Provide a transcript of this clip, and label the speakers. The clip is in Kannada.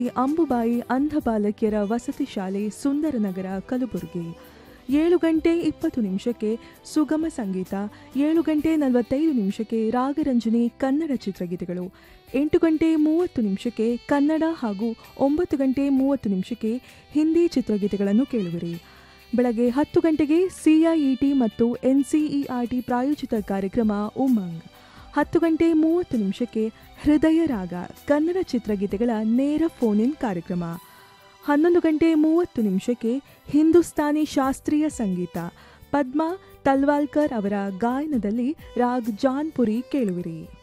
Speaker 1: ಅಂಬುಬಾಯಿ ಅಂಧ ಬಾಲಕಿಯರ ವಸತಿ ಶಾಲೆ ಸುಂದರನಗರ ಕಲಬುರಗಿ ಏಳು ಗಂಟೆ ಇಪ್ಪತ್ತು ನಿಮಿಷಕ್ಕೆ ಸುಗಮ ಸಂಗೀತ ಏಳು ಗಂಟೆ ನಲವತ್ತೈದು ನಿಮಿಷಕ್ಕೆ ರಾಗರಂಜನಿ ಕನ್ನಡ ಚಿತ್ರಗೀತೆಗಳು ಎಂಟು ಗಂಟೆ ಮೂವತ್ತು ನಿಮಿಷಕ್ಕೆ ಕನ್ನಡ ಹಾಗೂ ಒಂಬತ್ತು ಗಂಟೆ ಮೂವತ್ತು ನಿಮಿಷಕ್ಕೆ ಹಿಂದಿ ಚಿತ್ರಗೀತೆಗಳನ್ನು ಕೇಳುವಿರಿ ಬೆಳಗ್ಗೆ ಹತ್ತು ಗಂಟೆಗೆ ಸಿಐಇಟಿ ಮತ್ತು ಎನ್ಸಿಇಆರ್ಟಿ ಪ್ರಾಯೋಜಿತ ಕಾರ್ಯಕ್ರಮ ಉಮಂಗ್ ಹತ್ತು ಗಂಟೆ ಮೂವತ್ತು ನಿಮಿಷಕ್ಕೆ ಹೃದಯ ರಾಗ ಕನ್ನಡ ಚಿತ್ರಗೀತೆಗಳ ನೇರ ಫೋನ್ ಇನ್ ಕಾರ್ಯಕ್ರಮ ಹನ್ನೊಂದು ಗಂಟೆ ಮೂವತ್ತು ನಿಮಿಷಕ್ಕೆ ಹಿಂದೂಸ್ತಾನಿ ಶಾಸ್ತ್ರೀಯ ಸಂಗೀತ ಪದ್ಮಾ ತಲ್ವಾಲ್ಕರ್ ಅವರ ಗಾಯನದಲ್ಲಿ ರಾಗ್ ಜಾನ್ಪುರಿ ಕೇಳುವಿರಿ